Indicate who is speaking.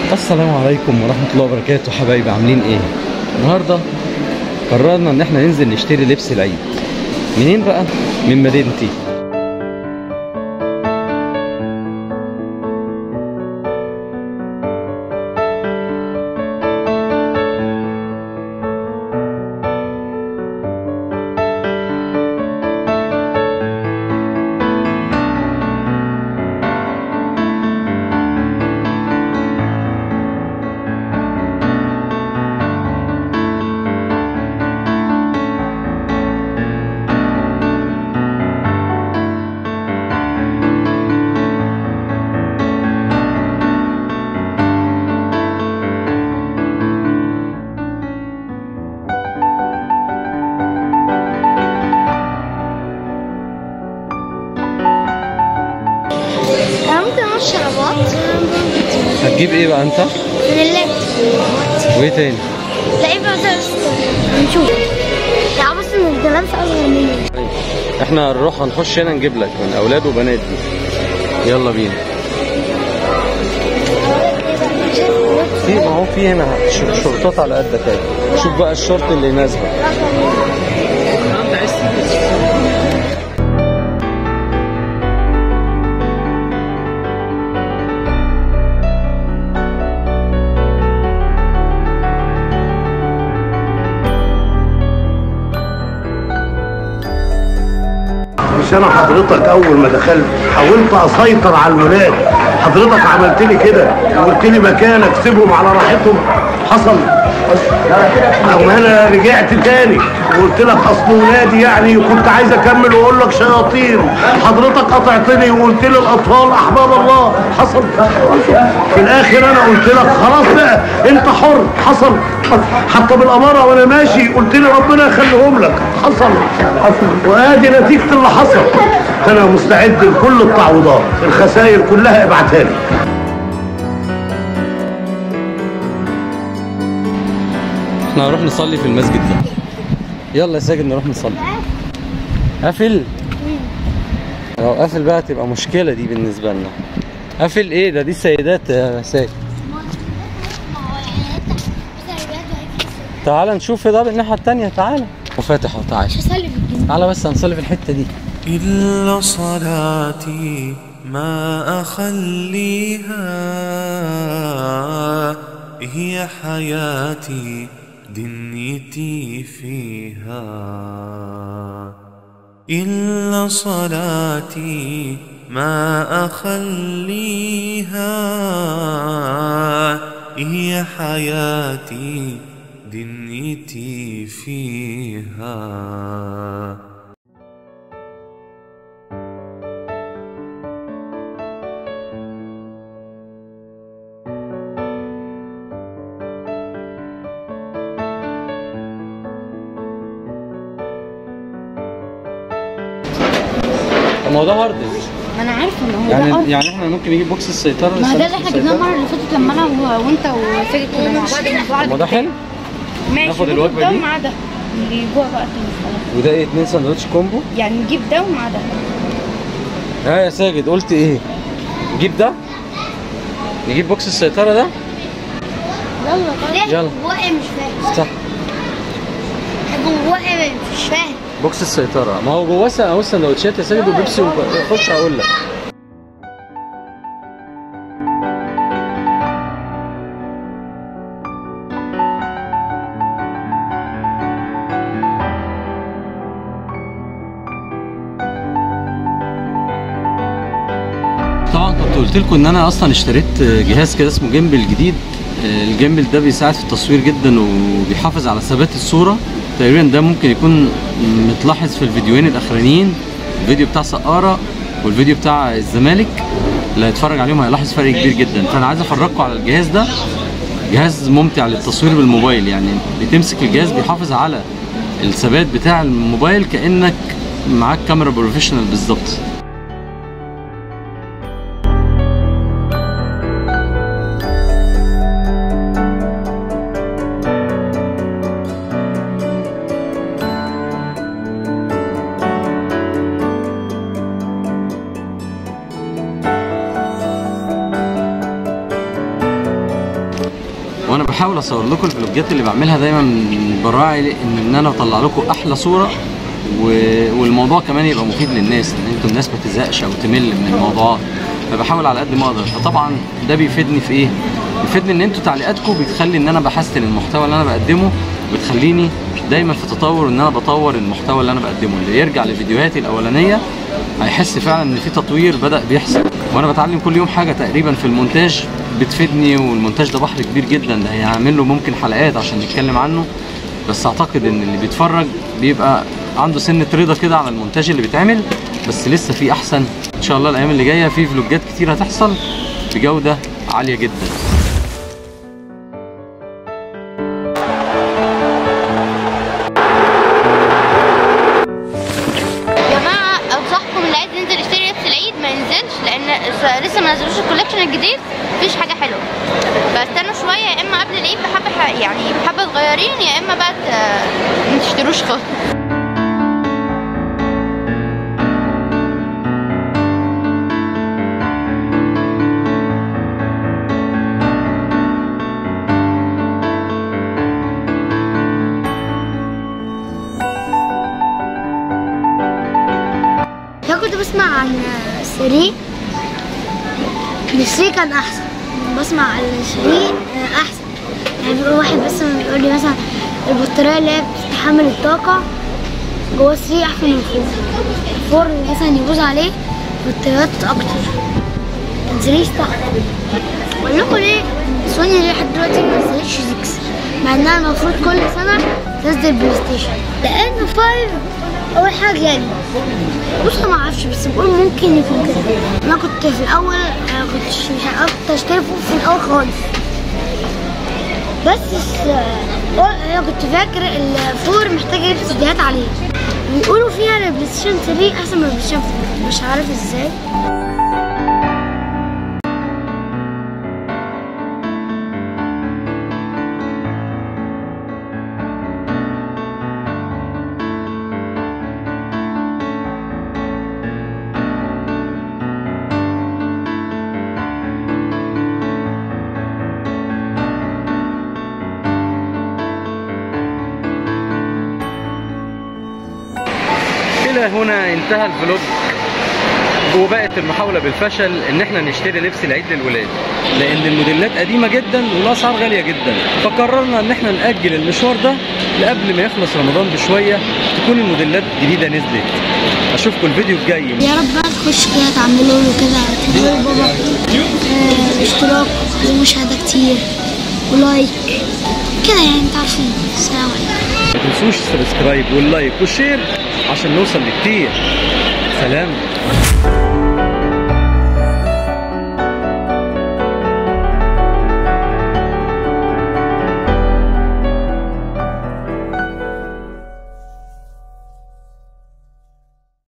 Speaker 1: السلام عليكم ورحمة الله وبركاته حبايبي عاملين ايه؟ النهاردة قررنا ان احنا ننزل نشتري لبس العيد منين بقى؟ من مدينتي
Speaker 2: انا ممكن اقول شرابات
Speaker 1: هتجيب ايه بقى انت؟
Speaker 2: من اللبس
Speaker 1: وايه تاني؟
Speaker 2: لا ايه بقى ده نشوف يا بص ان الجلانس اصغر مني
Speaker 1: احنا هنروح هنخش هنا نجيب لك من اولاد وبنات دي يلا بينا في ما هو في هنا ش- شورتات على قدك اهي شوف بقى الشورت اللي يناسبك
Speaker 3: مش انا حضرتك اول ما دخلت حاولت اسيطر على الولاد حضرتك عملت لي كده وقلت لي مكانك سيبهم على راحتهم حصل او انا رجعت تاني وقلت لك اصل ولادي يعني كنت عايز اكمل واقول لك شياطين حضرتك قطعتني وقلت لي الاطفال احباب الله حصل في الاخر انا قلت لك خلاص بقى انت حر حصل حتى بالاماره وانا ماشي قلت لي ربنا يخليهم لك حصل حصل وادي نتيجه اللي حصل انا مستعد لكل التعويضات الخسائر كلها ابعتها لي
Speaker 1: احنا هنروح نصلي في المسجد ده يلا يا ساجد نروح نصلي قافل لو قافل بقى تبقى مشكلة دي بالنسبة لنا قافل ايه ده دي السيدات يا ساجد تعال نشوف ده الناحية التانية تعال وفاتح اهو تعال
Speaker 2: مش هصلي في الجنة
Speaker 1: تعال بس هنصلي في الحتة دي
Speaker 4: إلا صلاتي ما أخليها هي حياتي دنيتي فيها إلا صلاتي ما أخليها هي حياتي دنيتي فيها
Speaker 1: الموضوع هارد
Speaker 2: ما انا عارفه ما هو ده
Speaker 1: يعني
Speaker 2: أرض.
Speaker 1: يعني احنا ممكن نجيب بوكس السيطرة
Speaker 2: ما هو ده
Speaker 1: لسه
Speaker 2: اللي
Speaker 1: بوكس
Speaker 2: احنا جبناه
Speaker 1: السيطرة؟
Speaker 2: المره اللي فاتت لما انا و- وانت وسيد كنا مع بعض الموضوع
Speaker 1: الموضوع حلو
Speaker 5: ماشي
Speaker 1: ناخد
Speaker 5: ممكن
Speaker 1: الوجبة
Speaker 5: ده
Speaker 1: دي؟
Speaker 5: ومع ده اللي جوه بقى تاني خلاص
Speaker 1: وده ايه اتنين ساندوتش كومبو
Speaker 5: يعني نجيب ده ومع ده
Speaker 1: ها يا ساجد قلت ايه نجيب ده نجيب بوكس السيطرة ده
Speaker 2: ليه
Speaker 1: يلا.
Speaker 2: جواه ايه مش فاهم
Speaker 1: صح
Speaker 2: جواه ايه مش فاهم
Speaker 1: بوكس السيطرة ما هو جواه س- اهو سندوتشات يا ساجد وبيبسي وخش اقول لك طبعا كنت قلت لكم ان انا اصلا اشتريت جهاز كده اسمه جيمبل جديد الجيمبل ده بيساعد في التصوير جدا وبيحافظ على ثبات الصوره تقريبا ده ممكن يكون متلاحظ في الفيديوهين الاخرانيين الفيديو بتاع سقاره والفيديو بتاع الزمالك اللي هيتفرج عليهم هيلاحظ فرق كبير جدا فانا عايز افرجكم على الجهاز ده جهاز ممتع للتصوير بالموبايل يعني بتمسك الجهاز بيحافظ على الثبات بتاع الموبايل كانك معاك كاميرا بروفيشنال بالظبط وانا بحاول اصور لكم الفلوجات اللي بعملها دايما براعي ان ان انا اطلع لكم احلى صوره و... والموضوع كمان يبقى مفيد للناس ان انتوا الناس ما تزهقش او تمل من الموضوعات فبحاول على قد ما اقدر فطبعا ده بيفيدني في ايه بيفيدني ان انتوا تعليقاتكم بتخلي ان انا بحسن المحتوى اللي انا بقدمه وبتخليني دايما في تطور ان انا بطور المحتوى اللي انا بقدمه اللي يرجع لفيديوهاتي الاولانيه هيحس فعلا ان في تطوير بدا بيحصل وانا بتعلم كل يوم حاجه تقريبا في المونتاج بتفيدني والمونتاج ده بحر كبير جدا ده هيعمل له ممكن حلقات عشان نتكلم عنه بس اعتقد ان اللي بيتفرج بيبقى عنده سنة رضا كده على المونتاج اللي بيتعمل بس لسه في احسن ان شاء الله الايام اللي جايه في فلوجات كتير هتحصل بجوده عاليه جدا
Speaker 2: يا جماعه انصحكم اللي عايز ينزل يشتري لبس العيد ما ينزلش لان س- لسه ما نزلوش الكوليكشن الجديد مفيش حاجه حلوه فاستنوا شويه يا اما قبل العيد بحبه ح- يعني بحبه صغيرين يا اما بقى ت- ما تشتروش خالص
Speaker 6: أنا كنت بسمع عن سري السري كان أحسن بسمع عن سري أحسن يعني بيقول واحد بس بيقول لي مثلا البطارية اللي هي بتستحمل الطاقة جوه السري أحسن من الفور الفور مثلا يبوظ عليه بطاريات أكتر السري صح أقول لكم ليه سوني ليه لحد دلوقتي ما نزلتش 6 مع إنها المفروض كل سنة تنزل بلاي ستيشن لأن 5 أول حاجة يعني بص أنا ما اعرفش بس بقول ممكن يكون كده انا كنت في الاول أنا كنت مش عارف كنت اشتري فوق في الاول خالص بس آه، انا كنت فاكر الفور محتاج يلبس سيديات عليه بيقولوا فيها البلاي ستيشن 3 احسن من البلاي ستيشن 4 مش عارف ازاي
Speaker 1: الى هنا انتهى الفلوج وبقت المحاولة بالفشل ان احنا نشتري لبس العيد للولاد لان الموديلات قديمة جدا والاسعار غالية جدا فقررنا ان احنا نأجل المشوار ده لقبل ما يخلص رمضان بشوية تكون الموديلات الجديدة نزلت اشوفكم الفيديو الجاي
Speaker 6: يا رب بقى تخش كده تعملوا له كده تدوا بابا آه اشتراك ومشاهدة كتير ولايك كده يعني انتوا عارفين السلام عليكم
Speaker 1: ما تنسوش السبسكرايب واللايك والشير عشان نوصل لكتير سلام